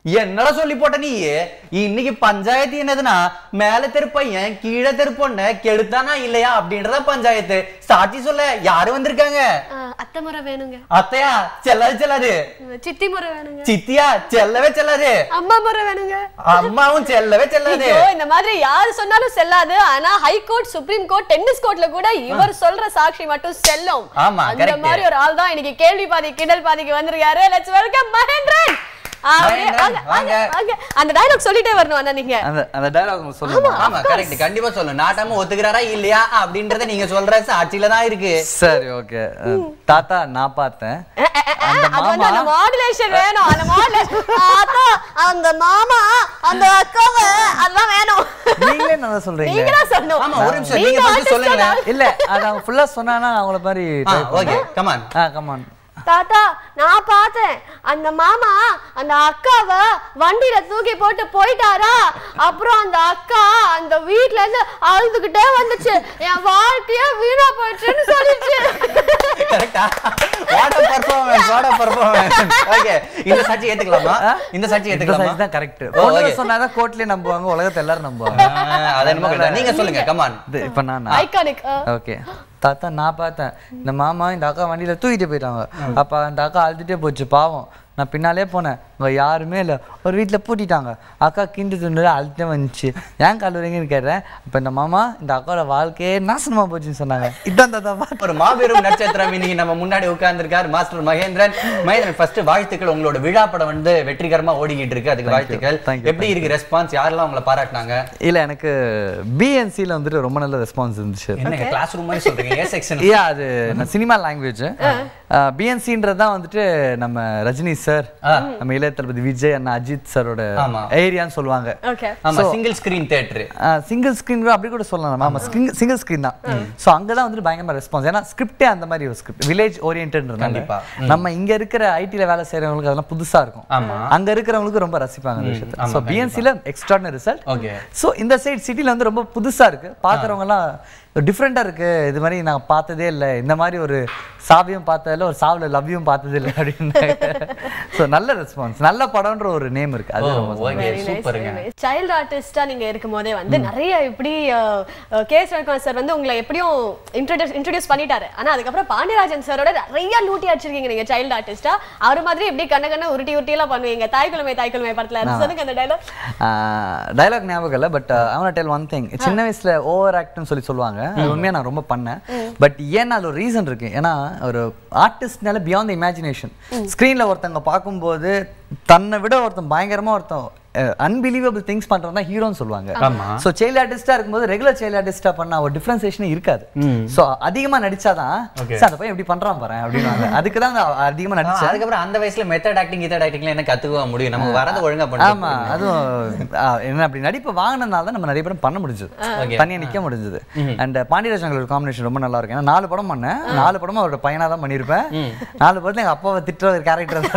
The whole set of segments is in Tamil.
என்னடா சொல்லி போட்ட நீ இன்னைக்கு பஞ்சாயத்து என்னதுன்னா மேல தெரு பையன் கீழே தெரு பொண்ண கெடுத்தானா இல்லையா அப்படின்றத பஞ்சாயத்து சாட்சி சொல்ல யாரு வந்திருக்காங்க ஆ, அத்தை முறை வேணுங்க அத்தையா செல்லாது செல்லாது சித்தி முறை வேணுங்க சித்தியா செல்லவே செல்லாது அம்மா முறை வேணுங்க அம்மாவும் செல்லவே செல்லாது ஐயோ, இந்த மாதிரி யாரு சொன்னாலும் செல்லாது ஆனா high court supreme court tennis கோர்ட்ல கூட இவர் சொல்ற சாட்சி மட்டும் செல்லும் ஆமா, அந்த correct. மாதிரி ஒரு ஆள் தான் இன்னைக்கு கேள்வி பாதி கிண்டல் பாதிக்கு வந்திருக்காரு லெட்ஸ் வெல்கம் மகேந்திரன் அப்படியே மகேந்திரன், வாங்க, வாங்க, வாங்க. வாங்க. அந்த டயலாக் சொல்லிட்டே வரணும் அண்ணா நீங்க அந்த அந்த டயலாக் சொல்லுங்க ஆமா கரெக்ட் கண்டிப்பா சொல்லு நாட்டாம ஒத்துக்கிறாரா இல்லையா அப்படின்றத நீங்க சொல்ற சாட்சியில தான் இருக்கு சரி ஓகே தாத்தா நான் பார்த்தேன் அஹ், அஹ், அஹ், அந்த அது வந்து அந்த மாமா மாடுலேஷன் வேணும் அந்த மாடுலேஷன் அத்தா அந்த மாமா அந்த அக்காவை அதெல்லாம் வேணும் நீங்களே நல்லா சொல்றீங்க நீங்க தான் சொல்லணும் ஆமா, ஒரு நிமிஷம், நீங்க நீங்க first artist சொல்லுங்களேன். தான். இல்ல அது அவங்க ஃபுல்லா சொன்னானா அவங்கள மாதிரி ஓகே கமான் ஆ கமான் தாத்தா நான் பார்த்தேன் அந்த மாமா அந்த அக்காவை வண்டியில தூக்கி போட்டு போயிட்டாரா அப்புறம் அந்த அக்கா அந்த வீட்ல இருந்து அழுதுகிட்டே வந்துச்சு என் வாழ்க்கையே வீணா போயிடுச்சுன்னு சொல்லிச்சு கரெக்டா what performance what performance okay இந்த சாட்சி ஏத்துக்கலாமா இந்த சாட்சி இந்த ஏத்துக்கலாமா size தான் கரெக்ட் ஓ, okay. சொன்னாதான் கோர்ட்லயே நம்புவாங்க உலகத்தை எல்லாரும் நம்புவாங்க ஆ, அது என்னமோ correct. நீங்க சொல்லுங்க கமான் இது இப்ப நான் ஐகானிக் ஓகே தாத்தா நான் பார்த்தேன் இந்த மாமா இந்த அக்கா வண்டியில தூக்கிட்டு போயிட்டாங்க அப்ப அந்த அக்கா அழுதுட்டே போச்சு பாவம் நான் பின்னாலே போனேன் அங்க யாருமே இல்லை ஒரு வீட்டில் பூட்டிட்டாங்க அக்கா கிண்டு துண்டு அழுத்தே வந்துச்சு ஏன் கல்லூரிங்கன்னு கேட்டேன் அப்போ இந்த மாமா இந்த அக்காவோட வாழ்க்கையே நாசனமா போச்சுன்னு சொன்னாங்க இதான் தாத்தா பார்த்து ஒரு மாபெரும் நட்சத்திரம் இன்னைக்கு நம்ம முன்னாடி உட்கார்ந்திருக்கார் மாஸ்டர் மகேந்திரன் மகேந்திரன் ஃபர்ஸ்ட் வாழ்த்துக்கள் உங்களோட விழா படம் வந்து வெற்றிகரமா ஓடிக்கிட்டு இருக்கு அதுக்கு வாழ்த்துக்கள் Thank you, எப்படி இருக்கு ரெஸ்பான்ஸ் யாரெல்லாம் உங்களை பாராட்டினாங்க இல்ல எனக்கு பிஎன்சியில் வந்துட்டு ரொம்ப நல்ல ரெஸ்பான்ஸ் இருந்துச்சு என்னங்க கிளாஸ் ரூம் மாதிரி சொல்றீங்க ஏ செக்ஷன் ஏ அது நான் சினிமா லாங்குவேஜ் பிஎன்சின்றது தான் வந்துட்டு நம்ம ரஜினி சார் நம்ம இளைய தளபதி விஜய் அண்ணா அஜித் சாரோட ஆமா. ஏரியான்னு சொல்லுவாங்க ஓகே ஆமா single screen theatre single screen அப்படி கூட சொல்லலாம் ஆமா சிங்கிள் ஸ்க்ரீன் தான் ஸோ அங்கே தான் வந்துட்டு பயங்கரமா ரெஸ்பான்ஸ் ஏன்னா ஸ்கிரிப்டே அந்த மாதிரி ஒரு ஸ்கிரிப்ட் வில்லேஜ் ஓரியன்ட்னால கண்டிப்பா. நம்ம இங்க இருக்கிற ஐடில வேலை செய்யறவங்களுக்கு அதெல்லாம் புதுசா இருக்கும் ஆமா. அங்க இருக்கிறவங்களுக்கு ரொம்ப ரசிப்பாங்க அந்த விஷயத்தை ஸோ பிஎன்சியில் எக்ஸ்ட்ராடனரி ரிசல்ட் ஓகே ஸோ இந்த சைட் சிட்டில வந்து ரொம்ப புதுசா இருக்கு பார்க்குறவங்க எல்லாம் டிஃப்ரெண்டா இருக்கு இது மாதிரி நான் பார்த்ததே இல்லை இந்த மாதிரி ஒரு சாவியும் பார்த்ததில்ல ஒரு சாவில் லவ்யும் பார்த்ததே இல்லை அப்படின்னு ஸோ நல்ல ரெஸ்பான்ஸ் நல்ல படம்ன்ற ஒரு நேம் இருக்கு அது ரொம்ப ஓகே சூப்பருங்க சைல்டு ஆர்டிஸ்டா நீங்க இருக்கும் போதே வந்து நிறைய இப்படி கே எஸ் ரவிக்குமார் சார் வந்து உங்களை எப்படியும் இன்ட்ரோடியூஸ் இன்ட்ரோடியூஸ் பண்ணிட்டாரு ஆனா அதுக்கப்புறம் பாண்டியராஜன் சாரோட நிறைய லூட்டி அடிச்சிருக்கீங்க நீங்க சைல்டு ஆர்டிஸ்டா அவர் மாதிரி எப்படி கண்ண கண்ண உருட்டி உருட்டி எல்லாம் பண்ணுவீங்க தாய்க்குழுமை தாய்க்குழுமை படத்துல சொல்லுங்க அந்த டைலாக் டைலாக் ஞாபகம் இல்லை பட் அவன டெல் ஒன் திங் சின்ன வயசுல ஓவர் ஆக்ட்னு சொல்லி சொல்லுவாங்க அது உண்மையா நான் ரொம்ப பண்ணேன் பட் ஏன்னா அது ஒரு ரீசன் இருக்கு ஏன்னா ஒரு ஆர்டிஸ்ட்னால பியாண்ட் த இமேஜினேஷன் ஸ்க்ரீன்ல ஒருத்தங்க பார்க்கும்போது தன்னை விட ஒருத்தன் பயங்கரமா ஒருத்தன் அன்பிலீவபிள் திங்ஸ் பண்றவன் தான் ஹீரோன்னு சொல்லுவாங்க ஆமா. ஸோ சைல்டு ஆர்டிஸ்டா இருக்கும்போது ரெகுலர் சைல்டு ஆர்டிஸ்டா பண்ண ஒரு டிஃபரன்சியேஷன் இருக்காது ஸோ அதிகமா நடிச்சாதான் Okay. "சார், அந்த பையன் எப்படி பண்றான் பாரு அப்படின்னாங்க அதுக்கு தான் நான் அதிகமா நடிச்சேன் அதுக்கப்புறம் அந்த வயசுல மெத்தட் ஆக்டிங் கித்தட் ஆக்டிங்ல என்ன கத்துக்க முடியும் நமக்கு வரது ஒழுங்கா ஆமா பண்ணுவோம் அதுவும் ஆ, என்ன அப்படி நடிப்பு வாங்கினதுனால தான் நம்ம நிறைய பேரும் பண்ண முடிஞ்சது Okay. தனியா நிக்க முடிஞ்சது அண்ட் பாண்டியராஜன் காம்பினேஷன் ரொம்ப நல்லா இருக்கும் ஏன்னா நாலு படம் பண்ணேன் நாலு படமும் அவரோட பையனா தான் பண்ணியிருப்பேன் நாலு படத்துல எங்க அப்பாவை திட்டுற ஒரு கேரக்டர்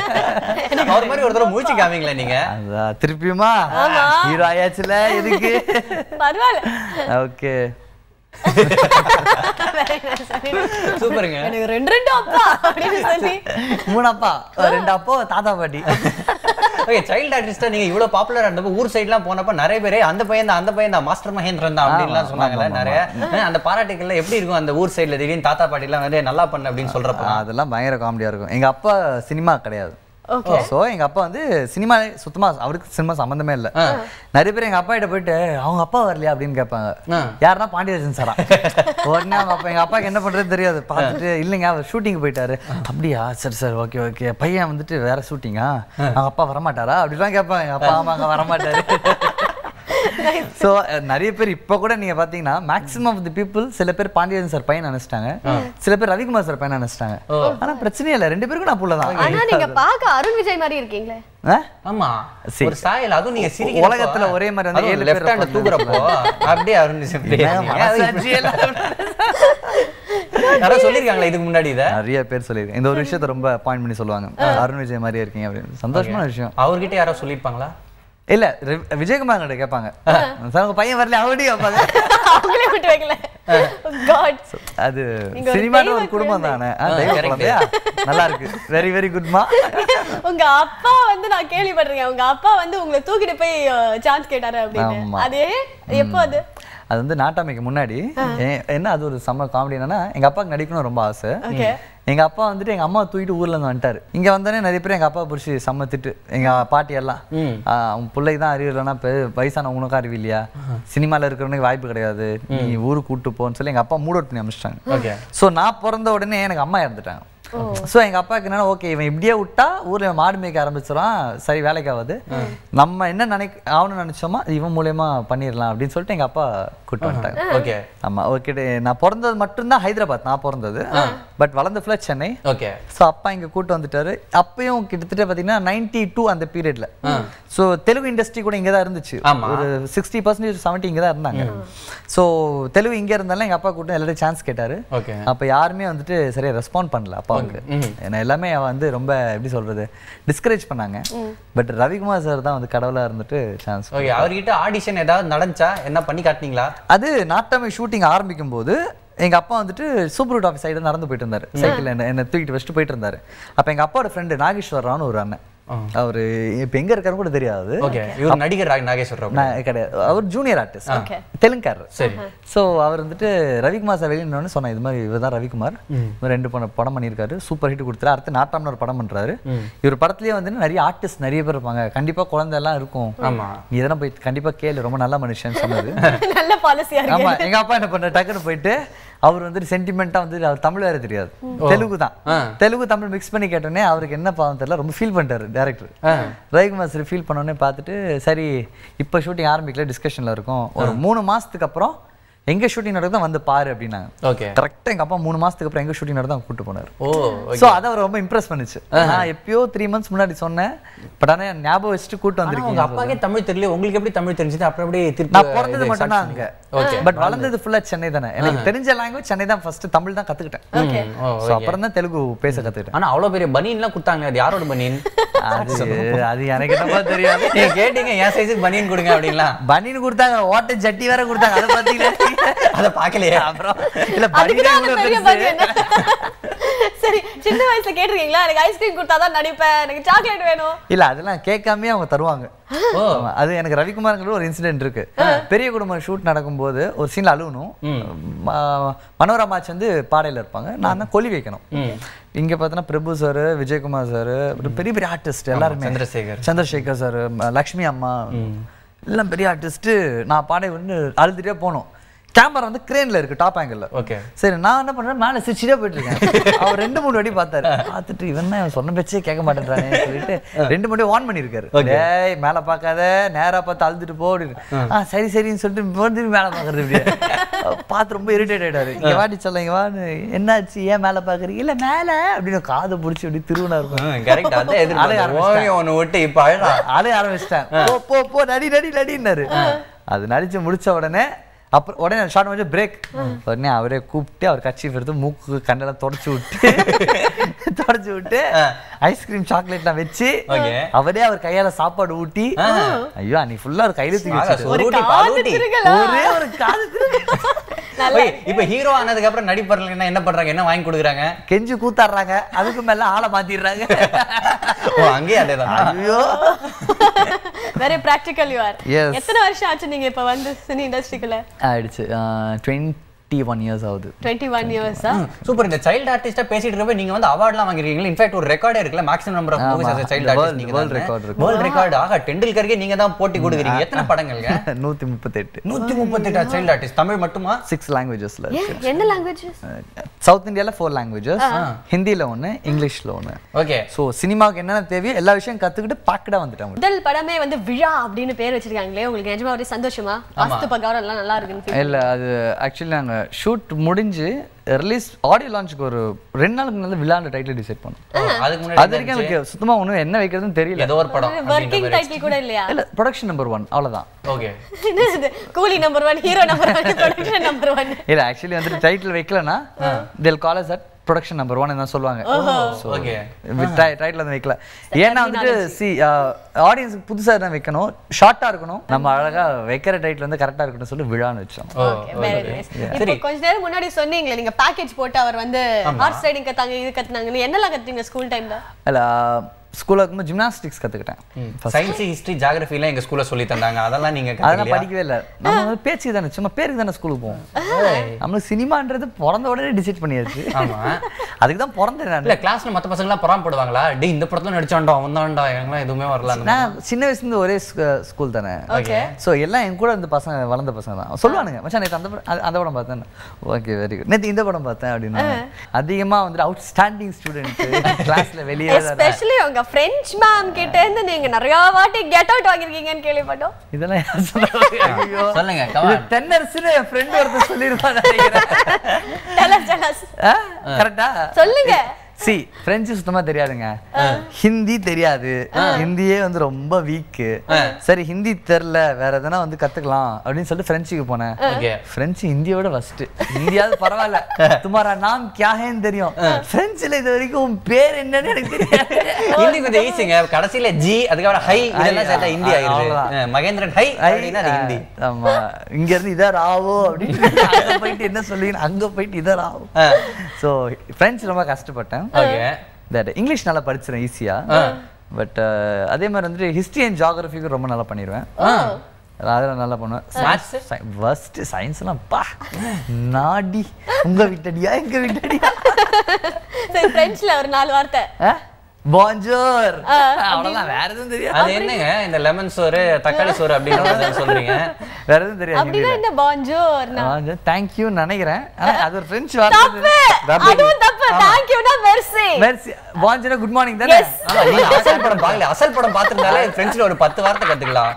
அவர் மாதிரி ஒரு தடவை மூச்சு காமிங்களேன் நீங்க அதான் திருப்பியுமா ஹீரோ ஆயாச்சுல எதுக்கு பரவாயில்ல okay Very nice, very nice. சூப்பருங்க எனக்கு ரெண்டு ரெண்டு அப்பா அப்படின்னு சொல்லி மூணு அப்பா ரெண்டு அப்பா தாத்தா பாட்டி ஓகே சைல்டு ஆர்டிஸ்டா நீங்க இவ்வளவு பாப்புலரா இருந்தப்போ ஊர் சைட்லாம் போனப்ப நிறைய பேர் அந்த பையன் தான் அந்த பையன் தான் மாஸ்டர் மகேந்திரன் தான் அப்படின்லாம் சொன்னாங்கல்ல நிறைய அந்த பாராட்டுகள்ல எப்படி இருக்கும் அந்த ஊர் சைடுல திடீர்னு தாத்தா பாட்டி எல்லாம் வந்து நல்லா பண்ண அப்படின்னு சொல்றப்ப அதெல்லாம் பயங்கர காமெடியா இருக்கும் எங்க அப்பா சினிமா கிடையாது Okay. ஸோ எங்க அப்பா வந்து சினிமா சுத்தமா அவருக்கு சினிமா சம்மந்தமே இல்லை நிறைய பேர் எங்க அப்பா கிட்ட போயிட்டு அவங்க அப்பா வரலையா அப்படின்னு கேட்பாங்க ஆ. யாருன்னா பாண்டியராஜன் சாரா உடனே அவங்க அப்பா எங்க அப்பாக்கு என்ன பண்றது தெரியாது பார்த்துட்டு இல்லைங்க அவர் ஷூட்டிங் போயிட்டாரு அப்படியா சரி சார் ஓகே ஓகே பையன் வந்துட்டு வேற ஷூட்டிங்கா அவங்க அப்பா வரமாட்டாரா அப்படிலாம் கேட்பாங்க எங்க அப்பா ஆமாங்க வரமாட்டாரு ஸோ நிறைய பேர் இப்போ கூட நீங்க பாத்தீங்கன்னா மேக்ஸிமம் ஆஃப் தி பீப்புள் சில பேர் பாண்டியன் சார் பையன் நினைச்சிட்டாங்க சில பேர் ரவிக்குமார் சார் பையன் நினைச்சிட்டாங்க ஆனா பிரச்சனையே இல்லை ரெண்டு பேருக்கும் நான் புள்ள தான் ஆனா நீங்க பார்க்க அருண் விஜய் மாதிரி இருக்கீங்களே ஆ? ஆமா See. ஒரு சாயல் அதுவும் நீங்க சிரிக்கிறப்போ உலகத்துல ஒரே மாதிரி வந்து ஏழு லெஃப்ட் பேர் ஹேண்ட் தூக்குறப்போ அப்படியே அருண் சிப்டி மனசாட்சி எல்லாம் யாரோ சொல்லிருக்காங்களா இதுக்கு முன்னாடி இத நிறைய பேர் சொல்லியிருக்கேன் இந்த ஒரு விஷயத்த ரொம்ப பாயிண்ட் பண்ணி சொல்லுவாங்க அருண் விஜய் மாதிரியே இருக்கீங்க அப்படின்னு சந்தோஷமான விஷயம் அவர்கிட்ட யாரோ சொல்லிருப்பாங்களா இல்ல ரி- விஜயகுமார் கிட்ட கேட்பாங்க சார் உங்க பையன் வரல அவடி கேட்பாங்க அவங்களே விட்டு வைக்கல God. காட் அது நீங்க ஒரு சினிமால தெய்வ ஒரு குடும்பம் தானே ஆ, ஆ, தெய்வ correct. குழந்தையா நல்லா இருக்கு வெரி வெரி குட்மா உங்க அப்பா வந்து நான் கேள்விப்பட்டிருக்கேன் உங்க அப்பா வந்து உங்களை தூக்கிட்டு போய் சான்ஸ் கேட்டாரு அப்படின்னு ஆமா. அது எப்போ அது அது வந்து நாட்டாமைக்கு முன்னாடி எ- என்ன அது ஒரு செம்ம காமெடி என்னன்னா எங்க அப்பாவுக்கு நடிக்கணும் ரொம்ப ஆசை Okay. எங்க அப்பா வந்துட்டு எங்க அம்மா தூக்கிட்டு ஊர்ல இருந்து வந்துட்டாரு இங்க வந்தோடனே நிறைய பேர் எங்க அப்பா புடிச்சு செம்ம திட்டு எங்க பாட்டி எல்லாம் ஆ, உன் பிள்ளைக்கு தான் அறிவு இல்லைன்னா பெ- வயசானவங்களுக்கும் அறிவு இல்லையா சினிமால இருக்கிறவனுக்கு வாய்ப்பு கிடையாது நீ ஊருக்கு கூட்டு போன்னு சொல்லி எங்க அப்பா மூட் அவுட் பண்ணி அமிச்சிட்டாங்க ஓகே ஸோ நான் பிறந்த உடனே எனக்கு அம்மா இறந்துட்டாங்க ஸோ எங்க அப்பாவுக்கு என்னன்னா ஓகே இவன் இப்படியே விட்டா ஊர்ல இவன் மாடு மேய்க்க ஆரம்பிச்சிடான் சரி வேலைக்கு ஆகாது நம்ம என்ன நினைக்க ஆகணும்னு நினைச்சோமா அது இவன் மூலியமா பண்ணிடலாம் அப்படின்னு சொல்லிட்டு எங்க அப்பா கூட்டு வந்துட்டாங்க ஓகே ஆமா ஓகே நான் பிறந்தது மட்டும்தான் ஹைதராபாத் நான் பிறந்தது பட் வளர்ந்த ஃபுல்லாக சென்னை ஓகே ஸோ அப்பா இங்க கூட்டு வந்துட்டாரு அப்பயும் கிட்டத்தட்ட பாத்தீங்கன்னா நைன்டி டூ அந்த பீரியட்ல ஸோ தெலுங்கு இண்டஸ்ட்ரி கூட இங்க தான் இருந்துச்சு ஆமா. ஒரு சிக்ஸ்டி பர்சன்டேஜ் செவன்ட்டி இங்க தான் இருந்தாங்க ஸோ தெலுங்கு இங்க இருந்தாலும் எங்க அப்பா கூட்டம் எல்லாரும் சான்ஸ் கேட்டாரு ஓகே அப்ப யாருமே வந்துட்டு சரியா ரெஸ்பாண்ட் பண்ணல அப்பாவுக்கு ஏன்னா எல்லாமே வந்து ரொம்ப எப்படி சொல்றது டிஸ்கரேஜ் பண்ணாங்க பட் ரவிக்குமார் சார் தான் வந்து கடவுளா இருந்துட்டு சான்ஸ் ஓகே அவர்கிட்ட ஆடிஷன் ஏதாவது நடந்துச்சா என்ன பண்ணி காட்டினீங்களா அது நாட்டாமை ஷூட்டிங் ஆரம்பிக்கும் போது எங்க அப்பா வந்துட்டு சூப்பர் ரூட் ஆஃபீஸ் சைடு நடந்து போயிட்டு இருந்தாரு சைக்கிள் என்ன என்ன தூக்கிட்டு வச்சுட்டு போயிட்டு இருந்தாரு அப்ப எங்க அப்பாவோட ஃப்ரெண்டு நாகேஸ்வரரான்னு ஒரு அண்ணன் அவரு இப்ப எங்க இருக்காரு கூட தெரியாது ஓகே இவர் நடிகர் ரா- நாகேஸ்வர் ராவ் நான் கிடையாது அவர் ஜூனியர் ஆர்டிஸ்ட் Okay. தெலுங்காரர் சரி. ஸோ அவர் வந்துட்டு ரவிக்குமார் சார் வெளியே நின்னு சொன்னேன் இது மாதிரி இவர் தான் ரவிக்குமார் இவர் ரெண்டு படம் படம் பண்ணியிருக்காரு சூப்பர் ஹிட் கொடுத்தாரு அடுத்து நாட்டாம்னு ஒரு படம் பண்றாரு இவர் படத்துலயே வந்து நிறைய ஆர்டிஸ்ட் நிறைய பேர் இருப்பாங்க கண்டிப்பா குழந்தை எல்லாம் இருக்கும் ஆமா. நீ இதெல்லாம் போய் கண்டிப்பா கேளு ரொம்ப நல்ல மனுஷன் சொன்னது நல்ல பாலிசியா இருக்கு ஆமா எங்க அப்பா என்ன பண்ண டக்குன்னு போயிட்டு அவர் வந்துட்டு சென்டிமெண்டா வந்து அவர் தமிழ் வேற தெரியாது தெலுங்கு தான் ஆ. தெலுங்கு தமிழ் மிக்ஸ் பண்ணி கேட்டோன்னே அவருக்கு என்ன பாவம் தெரியல ரொம்ப ஃபீல் பண்ணிட்டாரு டேரக்டர் ரவிக்குமார் சார் ஃபீல் பண்ணோடனே பார்த்துட்டு சரி இப்போ ஷூட்டிங் ஆரம்பிக்கல டிஸ்கஷன்ல இருக்கும் ஒரு மூணு மாசத்துக்கு அப்புறம் எங்க ஷூட்டிங் நடக்குதோ வந்து பாரு அப்படின்னாங்க ஓகே கரெக்டா எங்க அப்பா மூணு மாசத்துக்கு அப்புறம் எங்க ஷூட்டிங் நடந்தா கூட்டு போனாரு ஓ சோ அதை அவர் ரொம்ப இம்ப்ரெஸ் பண்ணுச்சு நான் எப்பயோ த்ரீ மந்த்ஸ் முன்னாடி சொன்னேன் பட் ஆனா ஞாபகம் வச்சுட்டு கூட்டு ஆனா உங்க வந்திருக்கீங்க அப்பாக்கே தமிழ் தெரியல உங்களுக்கு எப்படி தமிழ் தெரிஞ்சது அப்புறம் அப்படியே திருப்பி நான் பிறந்தது இது மட்டும் தான் start அங்க Okay. பட் வளர்ந்தது ஃபுல்லா சென்னை தானே எனக்கு தெரிஞ்ச லாங்குவேஜ் சென்னை தான் ஃபர்ஸ்ட் தமிழ் தான் கத்துக்கிட்டேன் ஓகே ஓ ஸோ அப்புறம் தான் தெலுங்கு பேச கத்துக்கிட்டேன் ஆனா அவ்வளவு பெரிய பனியன்லாம் கொடுத்தாங்க அது யாரோட பனியன் அது அது எனக்கு என்னமோ தெரியாது நீங்க கேட்டீங்க என் சைஸுக்கு பனியன் கொடுங்க அப்படின்லாம் பனின்னு கொடுத்தாங்க ஓட்ட ஜட்டி வேற கொடுத்தாங்க அதை பாத்தீங்களா அதை பார்க்கலையே அப்புறம் இல்ல அதுக்குதான் பனினே அந்த இவ்வளவு பெரிய பெருசு. பனியன் சரி சின்ன வயசுல கேட்டிருக்கீங்களா எனக்கு ஐஸ்கிரீம் கொடுத்தாதான் நடிப்பேன் எனக்கு சாக்லேட் வேணும் இல்ல அதெல்லாம் கேட்காமயே அவங்க தருவாங்க ஓ ஆமா, அது எனக்கு ரவிக்குமார்ங்கிற ஒரு இன்சிடென்ட் இருக்கு பெரிய குடும்பம் ஷூட் நடக்கும்போது ஒரு சீன்ல அழுவணும் ம- மனோரமாச்சு வந்து பாடையில இருப்பாங்க நான் தான் கொல்லி வைக்கணும் இங்க பார்த்தோன்னா பிரபு சார் விஜயகுமார் சார் பெரிய பெரிய ஆர்டிஸ்ட் எல்லாருமே சந்திரசேகர். சந்திரசேகர் சார் லக்ஷ்மி அம்மா எல்லாம் பெரிய ஆர்டிஸ்ட் நான் பாடை வந்து அழுதுட்டே போனோம் கேமரா வந்து கிரேன்ல இருக்கு டாப் ஆங்கிள் ஓகே சரி நான் என்ன பண்றேன் மேல சிரிச்சிட்டே போயிட்டு இருக்கேன் அவர் ரெண்டு மூணு வாட்டி பார்த்தாரு பார்த்துட்டு இவன் தான் இவன் சொன்ன பேச்சே கேட்க மாட்டேன்றானே சொல்லிட்டு ரெண்டு மூணு ஆன் பண்ணிருக்காரு டேய் மேல பார்க்காத நேரா பார்த்து அழுதுட்டு போ அப்படின்னு ஆ சரி சரின்னு சொல்லிட்டு வந்து மேல பாக்குறது இப்படியே பார்த்து ரொம்ப இரிட்டேட் ஆயிட்டாரு இங்க வாடி சொல்ல இங்க வான்னு என்னாச்சு ஏன் மேல பாக்குறீங்க இல்ல மேல அப்படின்னு காதை பிடிச்சி அப்படி திருவினா இருக்கும் கரெக்ட் அதான் அலைய எதிர்பார்த்தேன் ஆரம்பிச்சிட்டேன். ஓவியம் ஒண்ணு விட்டு இப்ப அழகா அலைய ஆரம்பிச்சிட்டேன் போ போ போ நடி நடி நடின்னாரு அது நடிச்சு முடிச்ச உடனே அப்புறம் உடனே ஷார்ட் வந்து பிரேக் உடனே அவரே கூப்பிட்டு அவர் கட்சி எடுத்து மூக்கு கண்ணெல்லாம் தொடச்சு விட்டு தொடச்சு விட்டு ஐஸ்கிரீம் சாக்லேட்லாம் வச்சு Okay. அவரே அவர் கையால சாப்பாடு ஊட்டி ஐயோ அன்னைக்கு ஃபுல்லா ஒரு கையில தூக்கி ஆகா, வச்சுட்டு ஒரு ஒரு ஊட்டி, காது பாலூட்டி. திருகலா ஒரே ஒரு காது திரும்பி. ஓய், இப்ப ஹீரோ ஆனதுக்கு அப்புறம் நடிப்பறலன்னா என்ன பண்றாங்க என்ன வாங்கி கொடுக்குறாங்க கெஞ்சி கூத்தாடுறாங்க அதுக்கு மேல ஆளை மாத்திடுறாங்க ஓ அங்கேயே அதேதான் ஐயோ very practical you are Yes. எத்தனை வருஷம் ஆச்சு நீங்க இப்ப வந்து சினி இண்டஸ்ட்ரிக்குள்ள ஆயிடுச்சு டுவெண்ட்டி ஒன் இயர்ஸ் ஆகுது டுவெண்ட்டி ஒன் இயர்ஸா சூப்பர் இந்த சைல்டு ஆர்டிஸ்டா பேசிட்டு இருக்கப்ப நீங்க வந்து அவார்ட்லாம் வாங்கிருக்கீங்க இன்ஃபேக்ட் ஒரு ரெக்கார்டே இருக்குல்ல மேக்ஸிமம் நம்பர் ஆஃப் மூவிஸ் ஆமா. as a child The artist world- நீங்க world தான் record இருக்கு. வேர்ல்ட் ரெக்கார்ட் ஆக டெண்டுல்கருக்கே நீங்க தான் போட்டி கொடுக்குறீங்க எத்தனை படங்கள்ங்க நூத்தி முப்பத்தெட்டு நூத்தி முப்பத்தெட்டு சைல்டு ஆர்டிஸ்ட் தமிழ் மட்டுமா சிக்ஸ் லாங்குவேஜஸ்ல என்ன லாங்குவேஜ் சவுத் இந்தியால ஃபோர் லாங்குவேஜஸ் ஹிந்தில ஒண்ணு இங்கிலீஷ்ல ஒண்ணு ஓகே ஸோ சினிமாவுக்கு என்னென்ன தேவையோ எல்லா விஷயம் கத்துக்கிட்டு பாக்கடா வந்துட்டாங்க முதல் படமே வந்து விழா அப்படின்னு பேர் வச்சிருக்காங்களே உங்களுக்கு நிஜமா ஒரே சந்தோஷமா வாஸ்து பகாரம் எல்லாம் நல்லா இருக்குன்னு feel இல்ல அது ஆக்சுவலி நாங்க ஷூட் முடிஞ்சு ரிலீஸ் ஆடியோ லான்ச்சுக்கு ஒரு ரெண்டு நாளுக்கு முன்னாடி விழாண்ட டைட்டில் டிசைட் பண்ணோம் அதுக்கு அது முன்னாடி வரைக்கும் எனக்கு சுத்தமா ஒண்ணும் என்ன வைக்கிறதுன்னு தெரியல ஏதோ ஒரு படம் ஒர்க்கிங் டைட்டில் கூட இல்லையா இல்ல ப்ரொடக்ஷன் நம்பர் ஒன் அவ்வளவுதான் ஓகே என்னது Coolie number one hero number one production number one இல்ல ஆக்சுவலி வந்துட்டு டைட்டில் வைக்கலனா தில் calls at production number one தான் சொல்லுவாங்க ஸோ okay. ரைட்ல இருந்து வைக்கல ஏன்னா வந்துட்டு சி ஆடியன்ஸுக்கு புதுசா தான் வைக்கணும் ஷார்ட்டா இருக்கணும் நம்ம அழகா வைக்கிற டைட்டில் வந்து கரெக்டா இருக்கணும்னு சொல்லி விழான்னு வச்சோம் ஓ Okay, very nice. இப்போ சரி கொஞ்ச நேரம் முன்னாடி சொன்னீங்களே நீங்க பேக்கேஜ் போட்டு அவர் வந்து ஹார்ஸ் ரைடிங் கத்தாங்க இது கத்துனாங்க என்னெல்லாம் கத்துங்க ஸ்கூல் டைம்ல இல்ல ஸ்கூல்ல இருக்கும்போது ஜிம்னாஸ்டிக்ஸ் கத்துக்கிட்டேன் சயின்ஸ் ஹிஸ்டரி ஜியாகிரபிலாம் எங்க ஸ்கூல்ல சொல்லி தந்தாங்க அதெல்லாம் நீங்க அதெல்லாம் கத்துக்கலையா? படிக்கவே இல்லை நம்ம வந்து பேச்சுக்கு தானே சும்மா பேருக்கு தானே ஸ்கூலுக்கு போவோம் நம்மளுக்கு சினிமான்றது பிறந்த உடனே டிசைட் பண்ணியாச்சு ஆமா அதுக்கு தான் பிறந்தேன் நான் இல்ல கிளாஸ்ல மத்த பசங்க எல்லாம் பொறாமப்படுவாங்களா டேய் இந்த படத்துல நடிச்சான்டா அவன் தான்டா எனக்குலாம் எதுவுமே வரல அந்த நான் சின்ன வயசுல இருந்து ஒரே ஸ்கூல் தானே ஓகே ஸோ எல்லாம் என் கூட இந்த பசங்க வளர்ந்த பசங்க தான் சொல்லுவானுங்க மச்சான் நேற்று அந்த படம் அந்த- அந்த படம் பார்த்தேன் ஓகே வெரி குட் நேற்று இந்த படம் பார்த்தேன் அப்படின்னு அதிகமா வந்துட்டு அவுட் ஸ்டாண்டிங் ஸ்டூடெண்ட் கிளாஸ்ல வெளியே தான் எஸ்பெஷலி உங்க பிரெஞ்ச் மேம் கிட்ட இருந்து நீங்க நிறைய வாட்டி கெட் அவுட் வாங்கிருக்கீங்கன்னு கேள்விப்பட்டோம் இதெல்லாம் யார் சொல்றாங்க? ஐயோ. சொல்லுங்க, come இது on. தென்னரசுன்னு என் ஃப்ரெண்ட் ஒருத்தர் சொல்லியிருப்பான் நினைக்கிறேன் டெலஸ் டெலஸ் கரெக்டா சொல்லுங்க சி பிரெஞ்சு சுத்தமா தெரியாதுங்க ஹிந்தி தெரியாது ஹிந்தியே வந்து ரொம்ப வீக்கு சரி ஹிந்தி தெரில வேற எதனா வந்து கத்துக்கலாம் அப்படின்னு சொல்லிட்டு பிரெஞ்சுக்கு போனேன் ஓகே பிரெஞ்சு ஹிந்தியோட ஃபர்ஸ்ட் ஹிந்தியாவது பரவாயில்ல துமாரா நாம் கியாஹேன்னு தெரியும் பிரெஞ்சுல இது வரைக்கும் உன் பேர் என்னன்னு எனக்கு தெரியாது ஹிந்தி கொஞ்சம் ஈஸிங்க கடைசியில ஜி அதுக்கப்புறம் ஹை இதெல்லாம் சேர்த்தா ஹிந்தி ஆயிருது அவ்வளவுதான். அஹ், மகேந்திரன் ஹை அப்படின்னா அது ஹிந்தி ஆமா இங்க இருந்து இதா ராவோ அப்படின்னு அங்க போயிட்டு என்ன சொல்லி அங்க போயிட்டு இதா ராவோ சோ பிரெஞ்சு ரொம்ப கஷ்டப்பட்டேன் ஓகே தட் இங்கிலீஷ் நல்லா படிச்சிடும் ஈஸியா பட் அதே மாதிரி வந்துட்டு ஹிஸ்ட்ரி அண்ட் ஜியாகிரபிக்கு ரொம்ப நல்லா பண்ணிடுவேன் அதெல்லாம் நல்லா பண்ணுவேன் Maths? ஃபர்ஸ்ட் சயின்ஸ்லாம் பா நாடி உங்க வீட்டடியா எங்க வீட்டடியா சரி பிரெஞ்ச்ல ஒரு நாலு வார்த்தை பாஞ்சோர் அவ்வளவுதான் வேற எதுவும் தெரியாது அது என்னங்க இந்த லெமன் சோறு தக்காளி சோறு அப்படின்னு சொல்றீங்க வேற எதுவும் தெரியாது அப்படின்னா என்ன பாஞ்சோர் தேங்க்யூ நினைக்கிறேன் ஆனா அது ஒரு பிரெஞ்சு தப்பு வார்த்தை அதுவும் தப்பு தேங்க்யூனா மெர்சி மெர்சி பாஞ்சோனா குட் மார்னிங் தானே Yes. ஆமா, நீங்க அசல் படம் பார்க்கல அசல் படம் பார்த்திருந்தாலே பிரெஞ்சுல ஒரு பத்து வார்த்தை கத்துக்கலாம்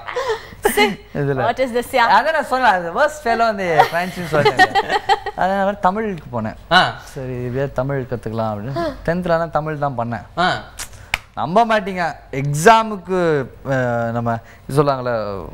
இதுல வாட் இஸ் திஸ் யா அதான் நான் சொன்னேன் அது வேர்ஸ்ட் ஃபெலோ வந்து பிரெஞ்சுன்னு சொல்லிட்டேன் அதனால தமிழுக்கு போனேன் ஆ சரி இப்படியே தமிழ் கற்றுக்கலாம் அப்படின்னு டென்த்தில் தமிழ் தான் பண்ணேன் ஆ நம்ப மாட்டீங்க எக்ஸாமுக்கு நம்ம இது சொல்லுவாங்களே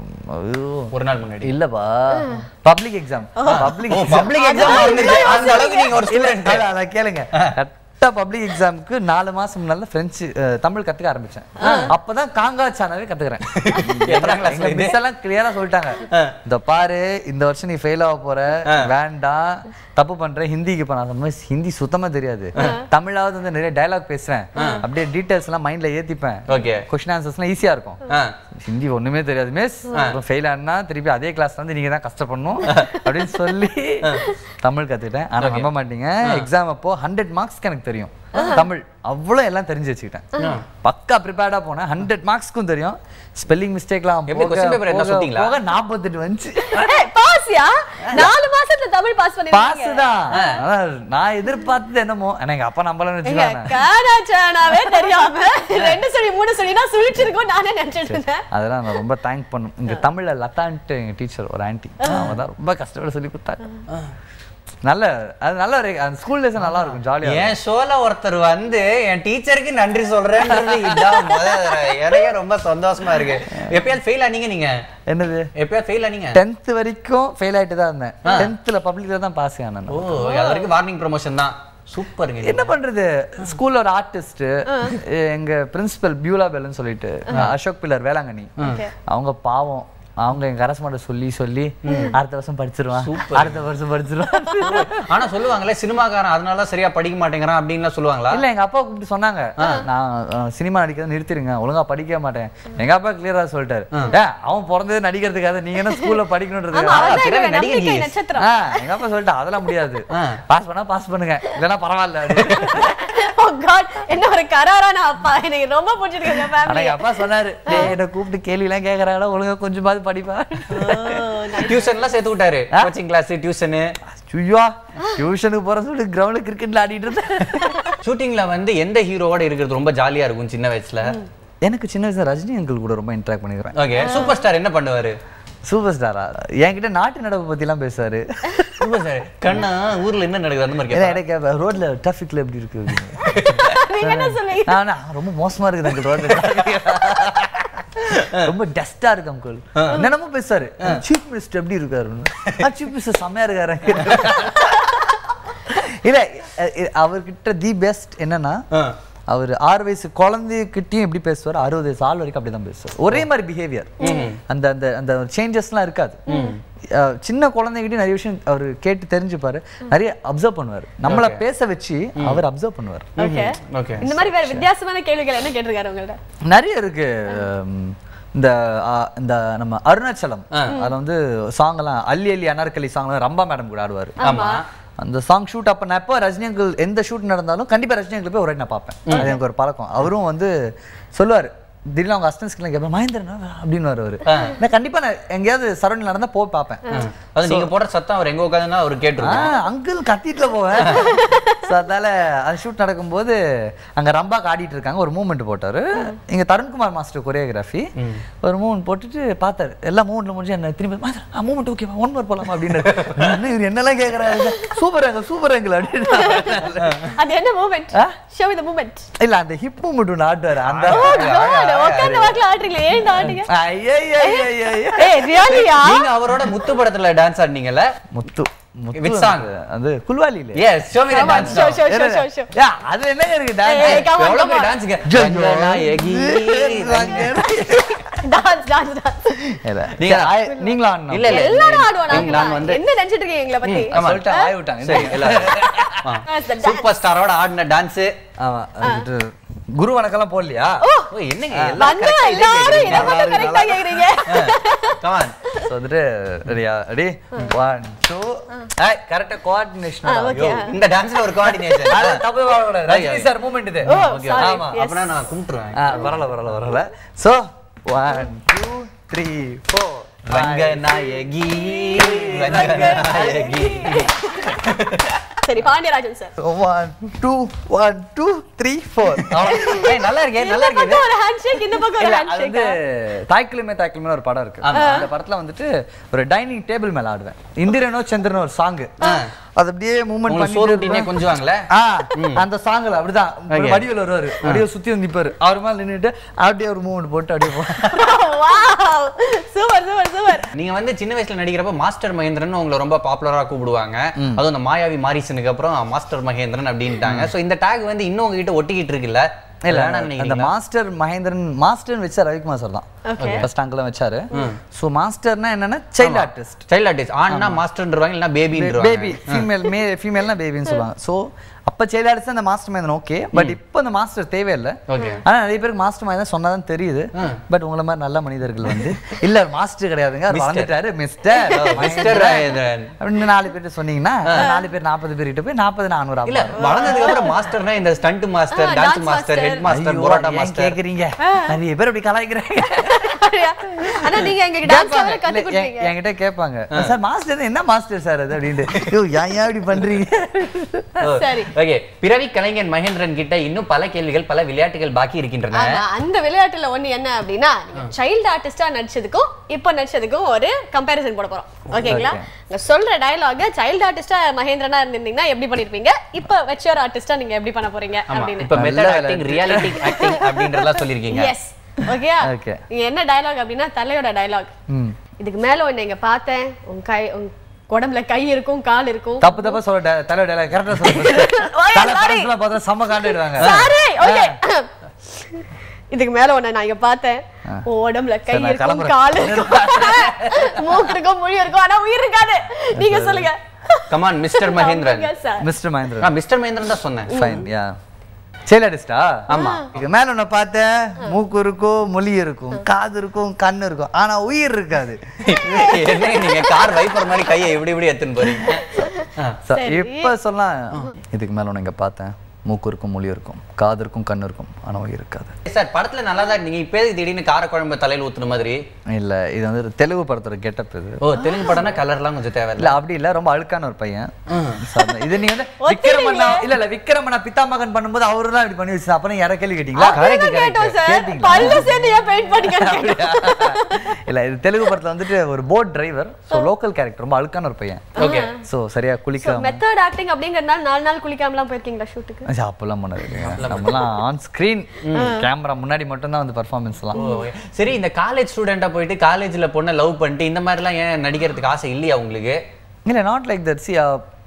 ஐயோ ஒரு நாள் முன்னாடி இல்லப்பா public exam public oh public exam அந்த அளவுக்கு நீங்க ஒரு ஸ்டூடெண்ட் அதை கேளுங்க கரெக்டா பப்ளிக் எக்ஸாமுக்கு நாலு மாசம் முன்னால பிரெஞ்சு அஹ், தமிழ் கத்துக்க ஆரம்பிச்சேன் அப்பதான் காங்கா சேனலே கத்துக்கிறேன் எத்தனாம் classல இது? மிஸ் எல்லாம் கிளியரா சொல்லிட்டாங்க இந்த பாரு இந்த வருஷம் நீ ஃபெயில் ஆக போற வேண்டாம் தப்பு பண்ற ஹிந்திக்கு பண்ண அந்த மாதிரி ஹிந்தி சுத்தமா தெரியாது தமிழாவது வந்து நிறைய டயலாக் பேசுவேன் அப்படியே டீடைல்ஸ் எல்லாம் மைண்ட்ல ஏத்திப்பேன் ஓகே கொஸ்டின் ஆன்சர்ஸ்லாம் ஈஸியா இருக்கும் ஆ ஹிந்தி ஒண்ணுமே தெரியாது மிஸ் அப்புறம் ஃபெயில் ஆனா திருப்பி அதே கிளாஸ் வந்து நீங்க தான் கஷ்டப்படணும் அப்படின்னு சொல்லி தமிழ் கத்துக்கிட்டேன் ஆனா நம்ப மாட்டீங்க எக்ஸாம் அப்போ ஹண்ட்ரட் மார்க்ஸ்க்கு எனக்கு தெரியும் தமிழ் அவ்வளோ எல்லாம் தெரிஞ்சு வச்சுக்கிட்டேன் பக்கா ப்ரிப்பேர்டா போனேன் ஹண்ட்ரட் மார்க்ஸ்க்கும் தெரியும் ஸ்பெல்லிங் மிஸ்டேக்லாம் எப்படி question paper என்ன சுட்டீங்களா? போக நாற்பத்தெட்டு வந்துச்சு பாஸ்யா நாலு மாசத்துல தமிழ் பாஸ் பாஸ் பண்ணிருக்கீங்க தான் ஆனா நான் எதிர்பார்த்தது என்னமோ ஆனா எங்க அப்பா நம்பலன்னு எங்க வச்சுக்கோங்க கானாச்சானாவே தெரியாம ரெண்டு சொல்லி மூணு சொல்லினா சுழிச்சிருக்கும் நானே நினைச்சிட்டு இருந்தேன் அதெல்லாம் நான் ரொம்ப தேங்க் பண்ணும் இங்க தமிழ்ல லதான்ட்டு எங்க டீச்சர் ஒரு ஆன்ட்டி அவங்க தான் ரொம்ப கஷ்டப்பட்டு சொல்லி கொடுத்தாங்க நல்ல அது நல்ல ஒரு அந்த ஸ்கூல் டேஸ் நல்லா இருக்கும் ஜாலியா என் ஷோல ஒருத்தர் வந்து என் டீச்சருக்கு நன்றி சொல்றேன்றது இதான் முதல் தடவை. எனக்கே ரொம்ப சந்தோஷமா இருக்கு எப்பயாவது ஃபெயில் ஆனீங்க நீங்க என்னது எப்பயாவது ஃபெயில் ஆனீங்க டென்த் வரைக்கும் ஃபெயில் ஆயிட்டு தான் இருந்தேன் டென்த்ல பப்ளிக்ல தான் பாஸ் ஆனேன் ஓ அது வரைக்கும் வார்னிங் ப்ரொமோஷன் தான் சூப்பருங்க என்ன பண்றது ஸ்கூல்ல ஒரு ஆர்டிஸ்ட் எங்க பிரின்சிபல் பியூலா பெல்னு சொல்லிட்டு அசோக் பில்லர் வேளாங்கண்ணி Okay. அவங்க பாவம் அவங்க எங்க கரஸ்மாண்ட சொல்லி சொல்லி அடுத்த வருஷம் படிச்சிருவான் அடுத்த வருஷம் படிச்சிருவான் ஆனா சொல்லுவாங்களே சினிமாக்காரன் அதனால தான் சரியா படிக்க மாட்டேங்கிறான் அப்படின்லாம் சொல்லுவாங்களா இல்ல எங்க அப்பா கூப்பிட்டு சொன்னாங்க நான் அஹ், சினிமா நடிக்கிறத நிறுத்திடுங்க ஒழுங்கா படிக்க மாட்டேன் எங்க அப்பா கிளியரா சொல்லிட்டாரு "ஏய், அவன் பிறந்தது நடிக்கிறதுக்காக நீங்க என்ன ஸ்கூல்ல படிக்கணுன்றது ஆமா அவர்தான் பிறகு எங்க நடிகர் நம்பிக்கை நீ. நட்சத்திரம் ஆ, எங்க அப்பா சொல்லிட்டா அதெல்லாம் முடியாது பாஸ் பண்ணா பாஸ் பண்ணுங்க இல்லைன்னா பரவாயில்ல அப்படின்னு. ஓ காட் என்ன ஒரு கராரான அப்பா எனக்கு ரொம்ப பிடிச்சிருக்கு இந்த ஆனா ஃபேமிலி எங்க அப்பா சொன்னாரு "டேய், என்னை கூப்பிட்டு கேள்வி எல்லாம் கேக்குறாடா ஒழுங்கா கொஞ்சமாவது படிப்பா டியூஷன்லாம் சேர்த்து விட்டாரு கோச்சிங் கிளாஸ் டியூஷனு சுய்யா டியூஷனுக்கு போற சொல்லி கிரவுண்ட்ல கிரிக்கெட்ல ஆடிட்டு இருந்தேன் ஷூட்டிங்ல வந்து எந்த ஹீரோவோட இருக்கிறது ரொம்ப ஜாலியா இருக்கும் சின்ன வயசுல எனக்கு சின்ன வயசுல ரஜினி அங்கிள் கூட ரொம்ப இன்டராக்ட் பண்ணிக்கிறேன் ஓகே சூப்பர் ஸ்டார் என்ன பண்ணுவாரு சூப்பர் ஸ்டாரா என்கிட்ட நாட்டு நடப்பு பத்தி எல்லாம் பேசுவாரு சூப்பர் ஸ்டார் கண்ணா ஊர்ல என்ன நடக்குது அந்த மாதிரி ஏன்னா கேட்பாரா? எனக்கு ரோட்ல டிராஃபிக்ல எப்படி இருக்கு அப்படின்னு. நீங்க என்ன சொன்னீங்க நான் "ஆ, ரொம்ப மோசமா இருக்குது அங்கிள் ரோட்ல ரொம்ப டஸ்டா இருக்கு அங்கிள் என்னென்னமோ பேசுவாரு சீஃப் மினிஸ்டர் எப்படி இருக்காரு சீஃப் மினிஸ்டர் செம்மையா இருக்காரு இல்ல அ- இ- அவர்கிட்ட தி பெஸ்ட் என்னன்னா அவர் ஆறு வயசு குழந்தைகிட்டயும் எப்படி பேசுவார் அறுபது வயசு ஆள் வரைக்கும் அப்படிதான் பேசுவார் ஒரே மாதிரி பிஹேவியர் அந்த அந்த அந்த சேஞ்சஸ்லாம் இருக்காது அஹ் சின்ன குழந்தைகிட்டயும் நிறைய விஷயம் அவர் கேட்டு தெரிஞ்சுப்பாரு நிறைய அப்சர்வ் பண்ணுவார் நம்மள பேச வச்சு அவர் அப்சர்வ் பண்ணுவார் ஓகே ஓகே இந்த மாதிரி வேற வித்தியாசமான கேள்விகள் என்ன கேட்டிருக்காரு உங்கள்ட்ட நிறைய இருக்கு உம், இந்த ஆ, இந்த நம்ம அருணாச்சலம் அதுல வந்து சாங் எல்லாம் அள்ளி அள்ளி அனார்கலி சாங் ரம்பா மேடம் கூட ஆடுவாரு ஆமா அந்த சாங் ஷூட் அப்ப நான் எப்போ ரஜினி uncle எந்த ஷூட் நடந்தாலும் கண்டிப்பா ரஜினி uncle போய் ஒரு வாட்டி நான் பார்ப்பேன் அது எனக்கு ஒரு பழக்கம் அவரும் வந்து சொல்லுவாரு திடீர்னு அவங்க அஸ்டன்ஸ்க்கு கேட்பேன் மகேந்திரனா அப்படின்னு அவரு நான் கண்டிப்பா நான் எங்கேயாவது சரௌண்டிங் நடந்தா போய் பார்ப்பேன் அது நீங்க போடுற சத்தம் அவர் எங்க உட்காந்துன்னா அவர் கேட்டுருக்கோம் அங்கிள் கத்திட்டுல போவேன் ஸோ அதனால அந்த ஷூட் நடக்கும்போது அங்க ரம்பாக்கு ஆடிட்டு இருக்காங்க ஒரு மூமெண்ட் போட்டாரு இங்க தருண்குமார் மாஸ்டர் கொரியோகிராஃபி ஒரு மூமெண்ட் போட்டுட்டு பார்த்தாரு எல்லா மூமெண்ட்ல முடிஞ்சு என்ன திரும்பி மூமெண்ட் ஓகேவா ஒன் மோர் போலாமா அப்படின்னு என்ன இவர் என்னெல்லாம் கேட்கறாரு சூப்பர் அங்கிள் சூப்பர் அங்கிள் அப்படின்னு அது என்ன மூமெண்ட் ஆ? ஷோ இந்த மூமெண்ட் இல்ல அந்த ஹிப் மூமெண்ட் ஒன்று ஆடுவாரு அந்த உட்கார்ந்து வாக்கில ஆடுறீங்களே ஏன் இந்த ஆடுங்க ஐயையையையைய. ஏய் ரியாலியா நீங்க அவரோட முத்து படத்துல டான்ஸ் ஆடுனீங்கல்ல முத்து முத்து Which song? வந்து- அது குல்வாலியில yes show me dance show show show show show yeah, அது என்ன இருக்கு ஏய், டான்ஸ் come on, எவ்வளவு come on. பெரிய டான்ஸ்ங்க ஜங்கநாயகி. டான்ஸ் டான்ஸ் டான்ஸ் இல்ல. நீங்க- சரி, ஆய- நீங்களும் ஆடணும். இல்ல, இல்ல. எல்லாரும் ஆடுவோம் நீங்க- நான் வந்து என்ன நினைச்சிட்டு இருக்கீங்க எங்களை பத்தி ம், சொல்லிட்டு ஆய விட்டாங்க. சரி எல்லாரும் சூப்பர் ஸ்டாரோட ஆடின டான்ஸ் ஆமா, அதுட்டு குரு வணக்கம்லாம் போடலையா ஓ என்னங்க எல்லாம் வந்து correct ஆ இதே எல்லாரும் இதை கேக்குறீங்க. மட்டும் கரெக்டா கேக்குறீங்க Come on. So வந்துட்டு ரெடியா ரெடி ஒன் டூ ஏய் கரெக்டா கோஆர்டினேஷன் ஆ, okay. இந்த டான்ஸ்ல ஒரு கோஆர்டினேஷன் தப்பு வரக்கூடாது ரஜினி சார் மூமெண்ட் இது ஓ, Okay, sorry. ஆமா Yes. அப்பனா நான் கும்பிட்டுருவேன் ஆ, வரல வரல வரல so one two three four Ranganayaki Ranganayaki சரி Pandiarajan sir one two one two three four ஏய், நல்லா இருக்கே நல்லா இந்த இருக்கே பக்கம் ஒரு ஹேண்ட் ஷேக் இந்த பக்கம் ஒரு இல்ல ஹேண்ட் அது ஷேக் வந்து தாய்க்கிழமை தாய்க்கிழமை ஒரு படம் இருக்கு அந்த படத்துல வந்துட்டு ஒரு டைனிங் டேபிள் மேல ஆடுவேன் இந்திரனோ சந்திரனோ ஒரு சாங் அது அப்படியே மூவ்மெண்ட் உங்களுக்கு சோறு ஊட்டினே பண்ணி கொஞ்சம் வாங்கல ஆ அந்த சாங்ல அப்படிதான் ஒரு Okay. வடிவேல் வருவாரு வடிவேல் சுத்தி வந்து நிப்பாரு அவர் மேல நின்னுட்டு அப்படியே ஒரு மூவ்மெண்ட் போட்டு அப்படியே போ வாவ் சூப்பர் சூப்பர் சூப்பர் நீங்க வந்து சின்ன வயசுல நடிக்கிறப்ப மாஸ்டர் மகேந்திரன் உங்களை ரொம்ப பாப்புலரா கூப்பிடுவாங்க அதுவும் அந்த மாயாவி மாரிசனுக்கு அப்புறம் மாஸ்டர் மகேந்திரன் அப்படின்ட்டாங்க சோ இந்த டேக் வந்து இன்னும் உங்ககிட்ட ஒட்டிக்கிட்டு இருக்குல்ல இல்ல வேணாம்னு அந்த நினைக்கிறீங்களா? மாஸ்டர் மகேந்திரன் மாஸ்டர் வச்சா ரவிக்குமார் சார் தான் Okay. ஃபர்ஸ்ட் அங்கெல்லாம் வச்சாரு சோ மாஸ்டர்னா என்னன்னா சைல்ட் ஆர்டிஸ்ட் சைல்ட் ஆர்டிஸ்ட் ஆண்னா மாஸ்டர்ன்றவாங்க இல்லைன்னா பேபின்றவாங்க பேபி ஃபீமேல் மே ஃபீமேல்னா பேபின்னு சொல்லுவாங்க ஸோ அப்போ சைல்ட் ஆர்டிஸ்ட் அந்த மாஸ்டர் மைந்தன் ஓகே பட் இப்போ அந்த மாஸ்டர் தேவையில்லை Okay. ஆனா நிறைய பேருக்கு மாஸ்டர் மைந்தன் சொன்னாதான் தெரியுது பட் உங்களை மாதிரி நல்ல மனிதர்கள் வந்து இல்ல மாஸ்டர் கிடையாதுங்க அவர் வளர்ந்துட்டாரு மிஸ்டர் மிஸ்டர் ராஜேந்திரன் அப்படின்னு நாலு பேர்ட்ட சொன்னீங்கன்னா நாலு பேர் நாற்பது பேர் கிட்ட போய் நாற்பது நானூறு இல்ல வளர்ந்ததுக்கு அப்புறம் மாஸ்டர்னா இந்த ஸ்டண்ட் மாஸ்டர் ஆ, dance dance master master. Head master parotta master கேக்குறீங்க நிறைய பேர் அப்படி கலாய்க்கிறாங்க ஆனா நீங்க எங்க டான்ஸ் கேட்பாங்க. கத்து இல்ல, என்- கொடுத்தீங்க என்கிட்ட கேட்பாங்க சார் மாஸ்டர் என்ன மாஸ்டர் சார் அது அப்படின்ட்டு ஐயோ ஏன் ஏன் இப்படி பண்றீங்க சரி ஓகே பிறவி கலைஞன் மகேந்திரன் கிட்ட இன்னும் பல கேள்விகள் பல விளையாட்டுகள் பாக்கி இருக்கின்றன ஆமா, அந்த விளையாட்டுல ஒண்ணு என்ன அப்படின்னா சைல்டு ஆர்டிஸ்டா நடிச்சதுக்கும் இப்ப நடிச்சதுக்கும் ஒரு கம்பேரிசன் போட போறோம் ஓகேங்களா நீங்க சொல்ற டயலாக சைல்டு ஆர்டிஸ்டா மகேந்திரனா இருந்திருந்தீங்கன்னா எப்படி பண்ணிருப்பீங்க இப்ப வெச்சர் ஆர்டிஸ்டா நீங்க எப்படி பண்ண போறீங்க ஆமா அப்படின்னு இப்ப மெத்தட் நல்ல ஆக்டிங் ரியாலிட்டி ஆக்டிங் அப்படின்றதெல்லாம் சொல்லிருக்கீங்க எஸ் ஓகே Okay. நீங்க என்ன டயலாக் அப்படின்னா தலையோட டயலாக் ம் இதுக்கு மேல ஒண்ணு இங்க பார்த்தேன் உன் கை உன் உடம்புல கை இருக்கும் கால் இருக்கும் தப்பு தப்பா சொல்ல ட- தலை டேல கரெக்டா சொல்ல ஓய், தலை sorry. படத்துல பார்த்தா செம்ம காண்டிடுவாங்க சாரி ஓகே இதுக்கு மேல ஒண்ணு நான் இங்க பார்த்தேன் உன் உடம்புல கை சரி, நான் இருக்கும் கிளம்புறேன். கால் இருக்கும் மூக்கு இருக்கும் மொழி இருக்கும் ஆனா உயிர் இருக்காது நீங்க சொல்லுங்க come on mister Mahendran Yes, sir. Mister Mahendran நான் மிஸ்டர் மகேந்திரன் தான் சொன்னேன் ஃபைன் யா செயலாடிஸ்டா ஆமா. இது மேல ஒண்ணு பார்த்தேன் மூக்கு இருக்கும் மொழி இருக்கும் காது இருக்கும் கண்ணு இருக்கும் ஆனா உயிர் இருக்காது என்ன நீங்க கார் வைப்பர் மாதிரி கையை இப்படி இப்படி எடுத்துன்னு போறீங்க ஆ. So, சரி. இப்ப சொல்லலாம் இதுக்கு மேல ஒண்ணு இங்க பார்த்தேன் மூக்கு இருக்கும் மொழி இருக்கும் காது இருக்கும் கண்ணு இருக்கும் ஆனா உயிர் இருக்காது சார் படத்துல நல்லா தான் நீங்க இப்ப எதுக்கு திடீர்னு கார குழம்பு தலையில ஊத்துன மாதிரி இல்ல இது வந்து ஒரு தெலுங்கு படத்தோட கெட்டப் இது ஓ தெலுங்கு படம்னா கலர்லாம் கொஞ்சம் தேவை இல்ல அப்படி இல்ல ரொம்ப அழுக்கான ஒரு பையன் So, அந்த- இது நீங்க வந்து விக்ரமண்ணா இல்ல இல்ல விக்ரமண்ணா பித்தாமகன் பண்ணும்போது அவரு தான் இப்படி பண்ணி வச்சு அப்புறம் யார கேள்வி கேட்டீங்களா அப்படிதான் கேட்டோம் சார் கேட்டீங்களா? பல்ல சேர்ந்து ஏன் பெயிண்ட் பண்ணிக்க இல்ல இது தெலுங்கு படத்துல வந்துட்டு ஒரு boat driver so local character ரொம்ப அழுக்கான ஒரு பையன் ஓகே சோ சரியா குளிக்காம மெத்தட் ஆக்டிங் அப்படிங்கறதுனால நாலு நாள் குளிக்காமலாம் போயிருக்கீங்களா ஷூட்டுக்கு ஐயா, அப்பெல்லாம் பண்ணது இல்லைங்க நம்மலாம் ஆன் ஸ்கிரீன் கேமரா முன்னாடி மட்டும் தான் வந்து பர்ஃபார்மன்ஸ்லாம் சரி இந்த காலேஜ் ஸ்டூடெண்டா போயிட்டு காலேஜ்ல பொண்ணை லவ் பண்ணிட்டு இந்த மாதிரிலாம் ஏன் நடிக்கிறதுக்கு ஆசை இல்லையா உங்களுக்கு இல்ல not like that see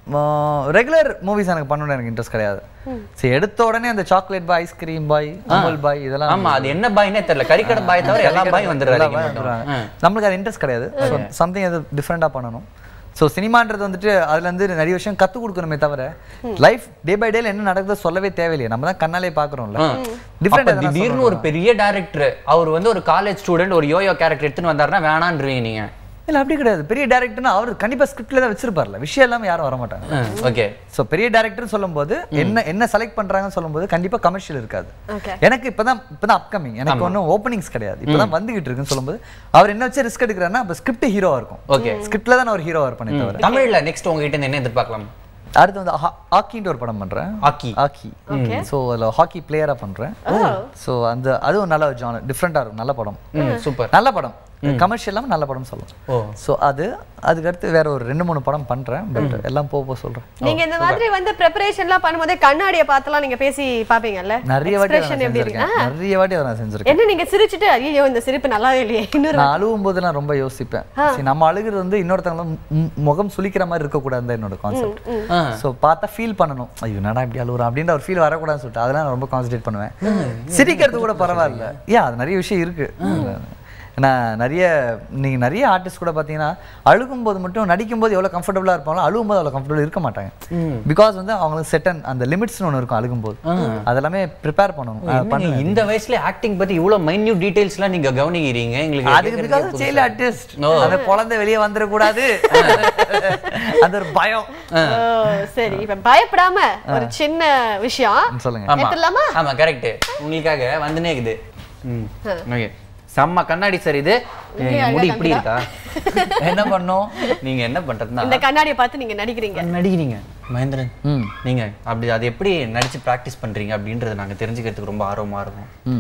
regular movies எனக்கு பண்ணணும்னு எனக்கு இன்ட்ரெஸ்ட் கிடையாது சரி எடுத்த உடனே அந்த chocolate boy ice cream boy Amul boy இதெல்லாம் ஆமா அது என்ன பாய்னே தெரியல கறிக்கடை பாய் தவிர எல்லா பாய் எல்லா வந்துடுறாரு பாயும் வந்துருவாங்க. நம்மளுக்கு அது இன்ட்ரெஸ்ட் கிடையாது சம்திங் அது டிஃப்ரெண்டாக பண்ணணும் ஸோ சினிமான்றது வந்துட்டு அதுல இருந்து நிறைய விஷயம் கற்றுக் கொடுக்கணுமே தவிர லைஃப் டே பை டேல என்ன நடக்குதோ சொல்லவே தேவையில்லையே நம்ம தான் கண்ணாலே பார்க்குறோம்ல அப்ப டிஃப்ரெண்ட் திடீர்னு ஒரு பெரிய டைரக்டர் அவர் வந்து ஒரு காலேஜ் ஸ்டூடெண்ட் ஒரு யோயோ கேரக்டர் எடுத்துன்னு வந்தாருன்னா வேணான்றீங்க நீங்க இல்லை அப்படி கிடையாது பெரிய டேரக்டர்னா அவர் கண்டிப்பா ஸ்கிரிப்ட்ல தான் வச்சிருப்பார்ல விஷயம் எல்லாமே யாரும் வர மாட்டாங்க ஓகே ஸோ பெரிய டேரக்டர்னு சொல்லும்போது என்ன என்ன செலக்ட் பண்றாங்கன்னு சொல்லும்போது கண்டிப்பா கமர்ஷியல் இருக்காது Okay. எனக்கு இப்பதான் இப்பதான் அப்கமிங் எனக்கு ஒன்றும் ஓப்பனிங்ஸ் கிடையாது இப்பதான் வந்துகிட்டு இருக்குன்னு சொல்லும்போது அவர் என்ன வச்சு ரிஸ்க் எடுக்கிறாருன்னா அப்போ ஸ்கிரிப்ட் ஹீரோவா இருக்கும் Okay. ஸ்கிரிப்ட்ல தான் நான் ஒரு ஹீரோவா இருப்பேனே தவிர தமிழ்ல நெக்ஸ்ட் உங்ககிட்ட இருந்து என்ன எதிர்பார்க்கலாம் அடுத்து வந்து ஹா- ஹாக்கின்ற ஒரு படம் பண்றேன் ஹாக்கி ஹாக்கி ஸோ அதில் ஹாக்கி பிளேயரா பண்றேன் ஸோ அந்த அதுவும் நல்ல ஜானர் டிஃப்ரெண்டா இருக்கும் நல்ல படம் சூப்பர் நல்ல படம் கமர்ஷியல் இல்லாம நல்ல படம் சொல்லலாம் ஓ ஸோ அது அதுக்கடுத்து வேற ஒரு ரெண்டு மூணு படம் பண்றேன் பட் எல்லாம் போக போக சொல்றேன் நீங்க இந்த மாதிரி வந்து ப்ரிப்பரேஷன்லாம் பண்ணும்போதே கண்ணாடிய பார்த்தலாம் நீங்க பேசி பாப்பீங்கல்ல நிறைய வாட்டி அதை Expression நான் எப்படி இருக்கு செஞ்சிருக்கேன் நிறைய வாட்டி அதை நான் செஞ்சிருக்கேன் என்ன நீங்க சிரிச்சிட்டு ஐயோ இந்த சிரிப்பு நல்லாவே இல்லையே இன்னொரு நான் அழுவும் போது நான் ரொம்ப யோசிப்பேன் சரி நம்ம அழுகுறது வந்து இன்னொருத்தவங்க மு- முகம் சுளிக்கிற மாதிரி இருக்கக்கூடாது தான் என்னோட கான்செப்ட் ஆ. ஸோ பார்த்தா ஃபீல் பண்ணணும் ஐயோ என்னடா இப்படி அழுகுறோம் அப்படின்ற ஒரு ஃபீல் வரக்கூடாதுன்னு சொல்லிட்டு அதெல்லாம் நான் ரொம்ப கான்சென்ட்ரேட் பண்ணுவேன் சிரிக்கிறது கூட பரவாயில்ல ஏன் அது நிறைய விஷயம் இருக்கு ஏன்னா நிறைய நீங்க நிறைய ஆர்டிஸ்ட் கூட பார்த்தீங்கன்னா அழுகும்போது மட்டும் நடிக்கும்போது எவ்வளோ கம்ஃபர்டபுளாக இருப்பாங்களோ அழுகும்போது அவ்வளோ கம்ஃபர்டபுள் இருக்க மாட்டாங்க பிகாஸ் வந்து அவங்களுக்கு செட்டன் அந்த லிமிட்ஸ்னு ஒன்று இருக்கும் அழுகும்போது அதெல்லாமே ப்ரிப்பேர் பண்ணணும் அது என்னங்க, பண்ணல. இந்த வயசுல ஆக்டிங் பத்தி இவ்வளவு மைன்யூட் டீடைல்ஸ்லாம் நீங்க கவனிக்கிறீங்க எங்களுக்கு அதுக்கு கேட்கறதுக்கே பிகாஸ் புதுசா சைல்டு ஆர்டிஸ்ட் ஓ. அந்த குழந்தை வெளியே வந்துடக்கூடாது அது ஒரு பயம் ஓ, சரி இப்ப பயப்படாம ஒரு சின்ன விஷயம் சொல்லுங்க ஆமா எடுத்துடலாமா? ஆமா கரெக்ட் உங்களுக்காக வந்துனே இருக்குது ம் ஓகே செம்ம கண்ணாடி சார் இது இங்கே என் முடி அழகா இப்படி இருக்கா என்ன பண்ணோம் நீங்க என்ன பண்றதுன்னா இந்த கண்ணாடிய பார்த்து நீங்க நடிக்கிறீங்க நடிக்கிறீங்க மகேந்திரன் ம் நீங்க அப்படி அது எப்படி நடிச்சு பிராக்டிஸ் பண்றீங்க அப்படின்றத நாங்க தெரிஞ்சுக்கிறதுக்கு ரொம்ப ஆர்வமா இருக்கும் ம்.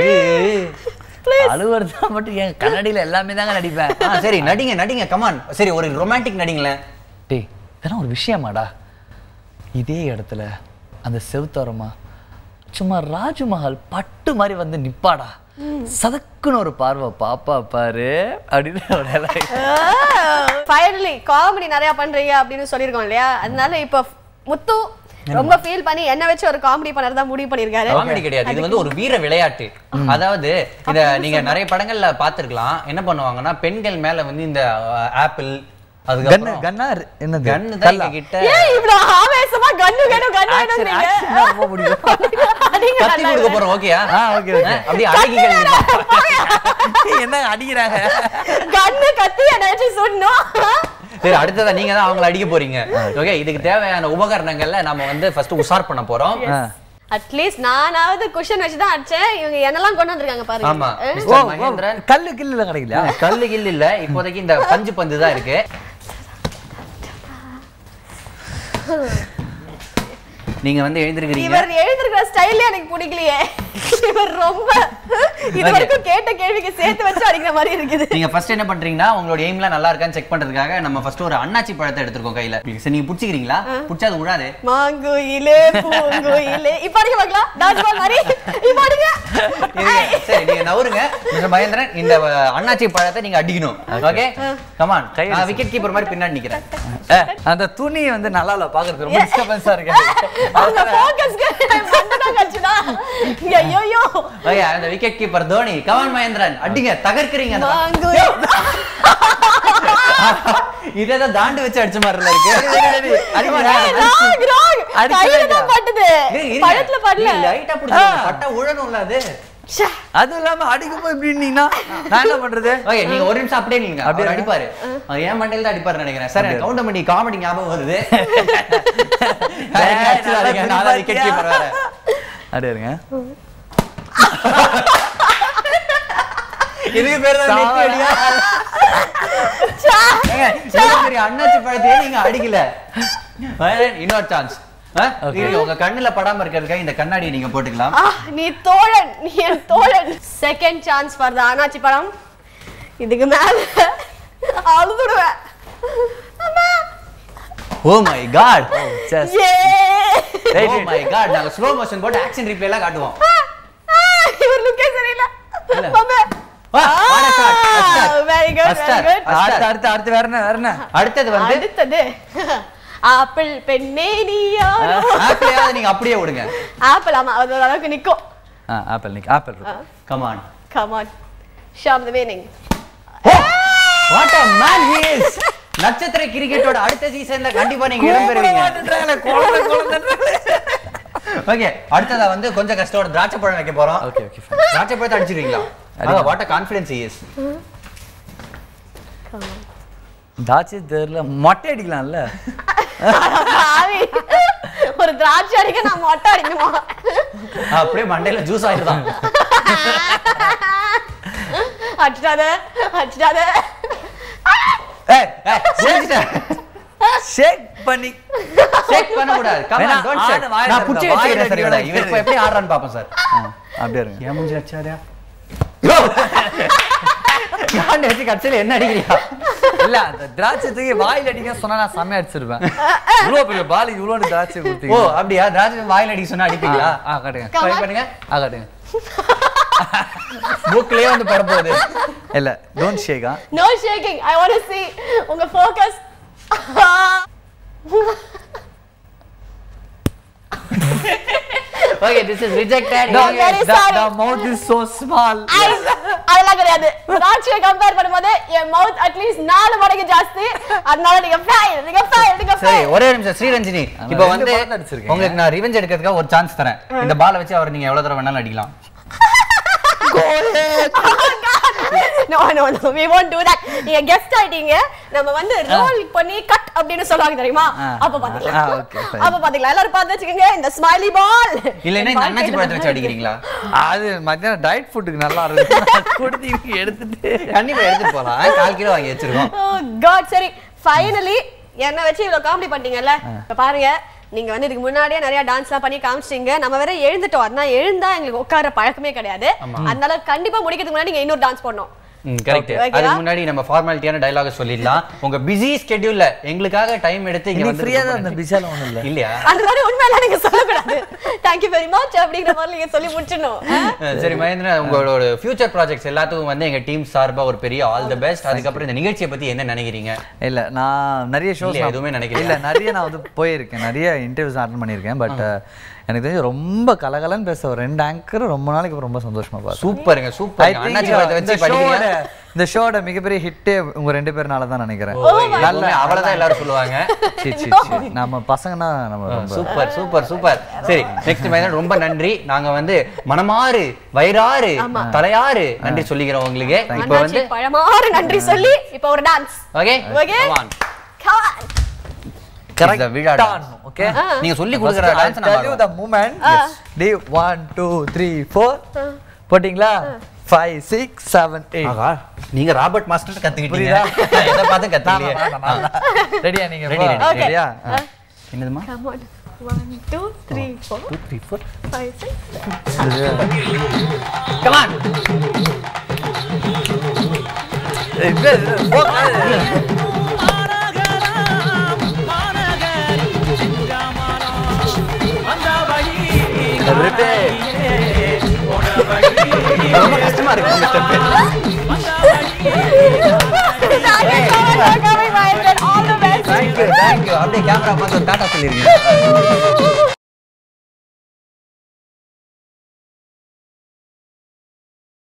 ஐயே. அழுவுறதா மட்டும் என் கண்ணாடியில எல்லாமே தாங்க நடிப்பேன் ஆ சரி நடிங்க நடிங்க கமான் சரி ஒரு ரொமான்டிக் நடிங்களேன் டேய் இதெல்லாம் ஒரு விஷயமாடா இதே இடத்துல அந்த செவுத்தோரமா சும்மா ராஜ்மஹால் பட்டு மாதிரி வந்து நிப்பாடா சதக்குன்னு ஒரு பார்வை பாப்பா பாரு அப்படின்னு ஒரு dialogue. ஃபைனலி காமெடி நிறைய பண்றீங்க அப்படின்னு சொல்லியிருக்கோம் இல்லையா அதனால இப்ப முத்து ரொம்ப ஃபீல் பண்ணி என்ன வச்சு ஒரு காமெடி பண்ணறதா முடிவு பண்ணிருக்காரு காமெடி கிடையாது இது வந்து ஒரு வீர விளையாட்டு அதாவது இத நீங்க நிறைய படங்கள்ல பார்த்திருக்கலாம் என்ன பண்ணுவாங்கன்னா பெண்கள் மேல வந்து இந்த ஆப்பிள் கன்னு அதுக்கப்புறம் கன்னா என்னது கன்னு தான் எங்க கிட்ட ஏன் இவ்வளவு ஆவேசமா கன்னு வேணும் கன்னு Action, வேணும்ன்றீங்க action தான் ரொம்ப பிடிக்கும். அடிங்க கத்தி நல்லா கொடுக்க போறோம் ஓகேயா ஆ ஓகே ஓகே அப்படியே அழகிகள் நிப்பா. என்ன அடிக்கிறாங்க கன்னு கத்தி என்னாச்சு சொன்னோம் சரி அடுத்ததா நீங்க தான் அவங்கள அடிக்க போறீங்க ஓகே இதுக்கு தேவையான உபகரணங்கள்ல நம்ம வந்து ஃபர்ஸ்ட் உஷார் பண்ண போறோம் அட்லீஸ்ட் நானாவது குஷன் வச்சு தான் அடிச்சேன் இவங்க என்னெல்லாம் கொண்டு வந்திருக்காங்க ஆமா பாருங்க மிஸ்டர் மகேந்திரன் கல்லு கில்லுல கிடைக்கலையா கல்லு கில்லு இல்ல இப்போதைக்கு இந்த பஞ்சு பந்து தான் இருக்கு நீங்க வந்து எழுந்திருக்கிறீங்க இவர் எழுந்திருக்கிற ஸ்டைல்லே எனக்கு பிடிக்கலையே இவர் ரொம்ப இது வரைக்கும் கேட்ட கேள்விக்கு சேர்த்து வச்சு அடிக்கிற மாதிரி இருக்குது நீங்க ஃபர்ஸ்ட் என்ன பண்றீங்கன்னா உங்களோட எய்ம்லாம் நல்லா இருக்கான்னு செக் பண்றதுக்காக நம்ம ஃபர்ஸ்ட் ஒரு அண்ணாச்சி பழத்தை எடுத்துருக்கோம் கையில சரி நீங்க புடிச்சிக்கிறீங்களா புடிச்சா அது விடாது மாங்குயிலே பூங்குயிலே இப்ப அடிக்க பார்க்கலாம் டான்ஸ் பால் மாதிரி இப்ப அடிங்க இருங்க. சரி நீங்க நவருங்க மிஸ்டர் மகேந்திரன் இந்த அஹ், அண்ணாச்சி பழத்தை நீங்க அடிக்கணும் ஓகே கமான் நான் விக்கெட் கீப்பர் மாதிரி பின்னாடி நிக்கிறேன் ஏ, அந்த துணி வந்து நல்லா இல்ல பாக்குறது ரொம்ப டிஸ்டர்பன்ஸா இருக்கு அவங்க ஃபோக்கஸ்க்கு மண்டதான் கச்சுனா ஐயோ ஓகே அந்த wicket keeper Dhoni come on Mahendran அடிங்க தகர்க்கிறீங்க அந்த மாங்குயில் இதே தான் தாண்டு வச்சு அடிச்ச மாதிரி இருக்கு அடிங்க, ஏய், wrong, wrong. அடிக்கவே கையில தான் இல்லையா? பட்டுது இருங்க, இருங்க. பழத்துல படல நீங்க லைட்டா புடிச்சுக்கோங்க. பட்டா உழணும்ல அது ச்சே. அதுவும் இல்லாம அடிக்கும் போது இப்படி இருந்தீங்கன்னா நான் என்ன பண்றது ஓகே நீங்க ஒரு நிமிஷம் அப்படியே நீங்க அப்படியே அப்படியே அடிப்பாரு அவர் ஏன் மண்டையில தான் அடிப்பாரு நினைக்கிறேன் சார் எனக்கு கவுண்டர் பண்ணி காமெடி ஞாபகம் வருது டேய், நல்லா நான் துணி விக்கெட் பாத்தியா? கீப்பர் வேற அப்படியே இருங்க இதுக்கு பேர் தான் நெத்தி அடியா ச்சே. ஏங்க, இவ்வளவு பெரிய அண்ணாச்சி பழத்தையே நீங்க அடிக்கல வேற இன்னொரு சான்ஸ் உங்க கண்ணுல படாம இருக்கிறதுக்காக இந்த கண்ணாடியை நீங்க போட்டுக்கலாம் ஆ, நீ தோழன் நீ என் தோழன் செகண்ட் சான்ஸ் ஃபார் த அனாச்சி படம் இதுக்கு மேல அழுதுடுவேன் அம்மா. Oh my god Chess. Yeah. Oh my god நாங்க ஸ்லோ மோஷன் போட்டு ஆக்ஷன் ரீப்ளே எல்லாம் காட்டுவோம் ஆ, ஆ, இவர் லுக்கே சரியில்லை இல்ல. மாமா. வா, வாடா shot. First Ah, start. very good, First very start. good. First அடுத்து start. அடுத்து அடுத்து வேற என்ன வேற என்ன அடுத்தது வந்து அடுத்தது ஆப்பிள் பெண்ணே நீ யாரோ ஆப்பிளையாவது நீங்க அப்படியே விடுங்க ஆப்பிள் ஆமா அது ஒரு அளவுக்கு நிக்கும் ஆ ஆப்பிள் நிக் ஆப்பிள் கமான் கமான் ஷாம் the winning what a man he is நட்சத்திர கிரிக்கெட்டோட அடுத்த சீசன்ல கண்டிப்பா நீங்க இடம் பெறுவீங்க ஓகே அடுத்ததா வந்து கொஞ்சம் கஷ்டோட திராட்சை பழம் வைக்க போறோம் ஓகே ஓகே திராட்சை பழத்தை அடிச்சிருவீங்களா அடிக்கலாம். What a confidence he is தாச்சி தெரியல மொட்டை அடிக்கலாம்ல சாமி ஒரு திராட்சை அடிக்க நான் மொட்டை அடிக்கணுமா அப்படியே மண்டையில ஜூஸ் ஆயிடுதான் அடிச்சிட்டாத அடிச்சிட்டாத ஏய் ஷேக் பண்ணி ஷேக் பண்ண கூடாது கம் வேணா, ஆன் டோன்ட் ஷேக் ஆடு, வாயில நான் புடிச்சு இருந்தா, வச்சிருக்கேன் சார் வாயில இவனை இவன் இப்ப எப்படி ஆடுறான்னு பாப்போம் சார் ஆ, அப்படியே இருங்க ஏன் மூஞ்சி அடிச்சாரியா காண்டு வச்சு கட்சியில என்ன அடிக்கிறியா இல்ல அந்த திராட்சை தூக்கி வாயில அடிக்க சொன்னா நான் செம்மையா அடிச்சிருப்பேன் இவ்வளவு பெரிய பால் இவ்வளவு திராட்சை ஓ கொடுத்தீங்க அப்படியா திராட்சை வாயில அடிக்க சொன்னா அடிப்பீங்களா ஆ காட்டுங்க Come ட்ரை on. பண்ணுங்க ஆ காட்டுங்க புக்லயே வந்து பட போகுது இல்ல டோன்ட் ஷேக் ஆ no shaking I want to see உங்க focus okay this is rejected No, very sorry. the mouth is so small அதெல்லாம் கிடையாது திராட்சையை கம்பேர் பண்ணும்போது என் மவுத் அட்லீஸ்ட் நாலு மடங்கு ஜாஸ்தி அதனால நீங்க ஃபைல் நீங்க ஃபைல் நீங்க சரி ஃபைல் ஒரே நிமிஷம் ஸ்ரீரஞ்சினி ஆமா, இப்போ ரெண்டு வந்து ball தான் அடிச்சிருக்கீங்க. உங்களுக்கு நான் ரிவெஞ்ச் எடுக்கிறதுக்காக ஒரு சான்ஸ் தரேன் இந்த பாலை வச்சு அவர் நீங்க எவ்வளவு தடவை வேணாலும் அடிக்கலாம் no no no we won't do that நீங்க கெஸ்ட் ஆயிட்டீங்க நம்ம வந்து ரோல் பண்ணி கட் அப்படின்னு சொல்லுவாங்க தெரியுமா ஆ. அப்ப பாத்தீங்களா ஆ, okay, fine. அப்ப பாத்தீங்களா எல்லாரும் பார்த்து வச்சுக்கோங்க இந்த ஸ்மைலி பால் இல்லைன்னா இந்த அண்ணாச்சி பழத்தை வச்சு அடிக்கிறீங்களா அது மத்தியானம் டயட் ஃபுட்டுக்கு நல்லா இருக்கும் கொடுத்து எடுத்துட்டு கண்டிப்பா எடுத்துட்டு போலாம் கால் கிலோ வாங்கி வச்சிருக்கோம் காட் சரி ஃபைனலி என்ன வச்சு இவ்வளவு காமெடி பண்ணிட்டீங்கல்ல இப்ப பாருங்க நீங்க வந்து இதுக்கு முன்னாடியே நிறைய டான்ஸ்லாம் பண்ணி காமிச்சிட்டீங்க நம்ம வேற எழுந்துட்டோம் அதனால எழுந்தா எங்களுக்கு உட்கார பழக்கமே கிடையாது அதனால கண்டிப்பா முடிக்கிறதுக்கு முன்னாடி நீங்க இன்னொரு டான்ஸ் பண்ணணும் கரெக்ட் Okay. அதுக்கு முன்னாடி நம்ம ஃபார்மாலிட்டியான டயலாக சொல்லிடலாம் உங்க பிஸி ஸ்கெட்யூல்ல எங்களுக்காக டைம் எடுத்து இங்க நீ வந்து ஃப்ரீயா தான் இருந்த பிஸியால ஒண்ணும் இல்ல இல்லையா அந்த மாதிரி உண்மையெல்லாம் நீங்க சொல்லக்கூடாது தேங்க்யூ வெரி மச் அப்படிங்கிற மாதிரி நீங்க சொல்லி முடிச்சிடணும் அஹ் சரி மகேந்திரன் உங்களோட ஃபியூச்சர் ப்ராஜெக்ட்ஸ் எல்லாத்துக்கும் வந்து எங்க டீம் சார்பா ஒரு பெரிய ஆல் தி பெஸ்ட் அதுக்கப்புறம் இந்த நிகழ்ச்சியை பத்தி என்ன நினைக்கிறீங்க இல்ல நான் நிறைய ஷோஸ் இல்லையா, எதுவுமே நினைக்கலையா? இல்ல நிறைய நான் வந்து போயிருக்கேன் நிறைய இன்டர்வியூஸ் அட்டன் பண்ணியிருக்கேன் பட் எனக்கு தெரிஞ்சு ரொம்ப கலகலன்னு பேச ஒரு ரெண்டு ஆங்கர் ரொம்ப நாளைக்கு அப்புறம் ரொம்ப சந்தோஷமா பார்த்தேன் சூப்பருங்க I சூப்பர் think அண்ணாச்சி பழத்தை இந்த வச்சு படிக்கிறீங்க ஷோட இந்த ஷோட மிகப்பெரிய ஹிட்டே உங்க ரெண்டு பேர்னால தான் நினைக்கிறேன் நல்ல அவ்வளவுதான் எல்லாரும் சொல்லுவாங்க சி, சி, சி. நம்ம பசங்கன்னா நம்ம ரொம்ப சூப்பர் சூப்பர் சூப்பர் சரி நெக்ஸ்ட் மைதான் ரொம்ப நன்றி நாங்க வந்து மனமாறு வயிறாறு தலையாறு நன்றி சொல்லிக்கிறோம் உங்களுக்கு இப்போ அண்ணாச்சி வந்து பழமாறு நன்றி சொல்லி இப்போ ஒரு dance okay Okay. Come on. Correct இந்த விழா dance. ஓகே நீங்க சொல்லி கொடுக்குற dance tell you the moment டி ஒன் டூ த்ரீ ஃபோர் போட்டிங்களா ஃபைவ் சிக்ஸ் செவன் எயிட் ஆகா நீங்க ராபர்ட் மாஸ்டர் கத்துக்கிட்டீங்க புரியுதா? எதை பார்த்து கத்துக்கலையே ரெடியா நீங்க Ready, ready. Okay. ரெடியா என்னதுமா Come on. One, two, three, four, two three four five, six. Come on ரொம்ப கஷ்டமா இருக்கு இந்த step Thank you so much for coming, my friend. All the best. Thank you thank you அப்படியே கேமரா பார்த்து ஒரு டாட்டா சொல்லிருக்கீங்க